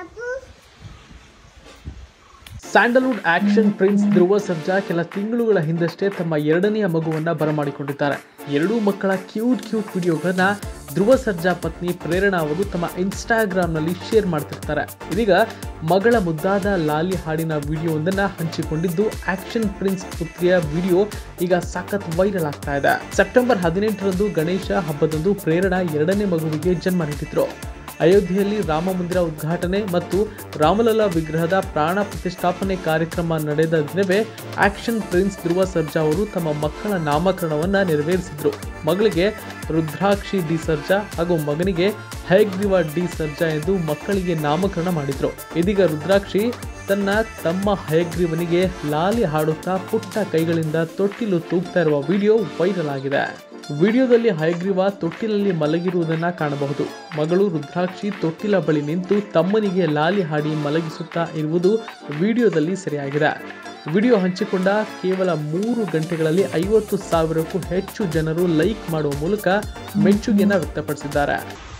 Sandalwood action prince Dhruva Sarja ಕೆಲ ತಿಂಗಳುಗಳ ಹಿಂದಷ್ಟೇ ತಮ್ಮ ಎರಡನೆಯ ಮಗುವನ್ನ ಬರಮಾಡಿಕೊಂಡಿದ್ದಾರೆ ಎರಡೂ ಮಕ್ಕಳ ಕ್ಯೂಟ್ ಕ್ಯೂಟ್ ವಿಡಿಯೋಗಳನ್ನ ಧ್ರುವ ಸರ್ಜಾ ಪತ್ನಿ ಪ್ರೇರಣಾ ಅವರು ತಮ್ಮ ಇನ್ಸ್ಟಾಗ್ರಾಮ್ನಲ್ಲಿ ಶೇರ್ ಮಾಡ್ತಿರ್ತಾರೆ ಇದೀಗ ಮಗಳ ಮುದ್ದಾದ ಲಾಲಿ ಹಾಡಿನ ವಿಡಿಯೋವೊಂದನ್ನ ಹಂಚಿಕೊಂಡಿದ್ದು ಆಕ್ಷನ್ ಪ್ರಿನ್ಸ್ ಪುತ್ರಿಯ ವಿಡಿಯೋ ಈಗ ಸಖತ್ ವೈರಲ್ ಆಗ್ತಾ ಇದೆ ಸೆಪ್ಟೆಂಬರ್ ಹದಿನೆಂಟರಂದು ಗಣೇಶ ಹಬ್ಬದಂದು ಪ್ರೇರಣಾ ಎರಡನೇ ಮಗುವಿಗೆ ಜನ್ಮ ನೀಡಿದ್ರು ಅಯೋಧ್ಯೆಯಲ್ಲಿ ರಾಮ ಮಂದಿರ ಉದ್ಘಾಟನೆ ಮತ್ತು ರಾಮಲಲ್ಲಾ ವಿಗ್ರಹದ ಪ್ರಾಣ ಪ್ರತಿಷ್ಠಾಪನೆ ಕಾರ್ಯಕ್ರಮ ನಡೆದ ದಿನವೇ ಆಕ್ಷನ್ ಪ್ರಿನ್ಸ್ ಧ್ರುವ ಸರ್ಜಾ ಅವರು ತಮ್ಮ ಮಕ್ಕಳ ನಾಮಕರಣವನ್ನ ನೆರವೇರಿಸಿದ್ರು ಮಗಳಿಗೆ ರುದ್ರಾಕ್ಷಿ ಡಿ ಸರ್ಜಾ ಹಾಗೂ ಮಗನಿಗೆ ಹಯಗ್ರೀವ ಡಿ ಸರ್ಜಾ ಎಂದು ಮಕ್ಕಳಿಗೆ ನಾಮಕರಣ ಮಾಡಿದ್ರು ಇದೀಗ ರುದ್ರಾಕ್ಷಿ ತನ್ನ ತಮ್ಮ ಹಯಗ್ರೀವನಿಗೆ ಲಾಲಿ ಹಾಡುತ್ತಾ ಪುಟ್ಟ ಕೈಗಳಿಂದ ತೊಟ್ಟಿಲು ತೂಗ್ತಾ ಇರುವ ವಿಡಿಯೋ ವೈರಲ್ ಆಗಿದೆ ವಿಡಿಯೋದಲ್ಲಿ ಹಯಗ್ರೀವ ತೊಟ್ಟಿಲಲ್ಲಿ ಮಲಗಿರುವುದನ್ನ ಕಾಣಬಹುದು ಮಗಳು ರುದ್ರಾಕ್ಷಿ ತೊಟ್ಟಿಲ ಬಳಿ ನಿಂತು ತಮ್ಮನಿಗೆ ಲಾಲಿ ಹಾಡಿ ಮಲಗಿಸುತ್ತಾ ಇರುವುದು ವಿಡಿಯೋದಲ್ಲಿ ಸೆರೆಯಾಗಿದೆ ವಿಡಿಯೋ ಹಂಚಿಕೊಂಡ ಕೇವಲ ಮೂರು ಗಂಟೆಗಳಲ್ಲಿ ಐವತ್ತು ಸಾವಿರಕ್ಕೂ ಹೆಚ್ಚು ಜನರು ಲೈಕ್ ಮಾಡುವ ಮೂಲಕ ಮೆಚ್ಚುಗೆಯನ್ನು ವ್ಯಕ್ತಪಡಿಸಿದ್ದಾರೆ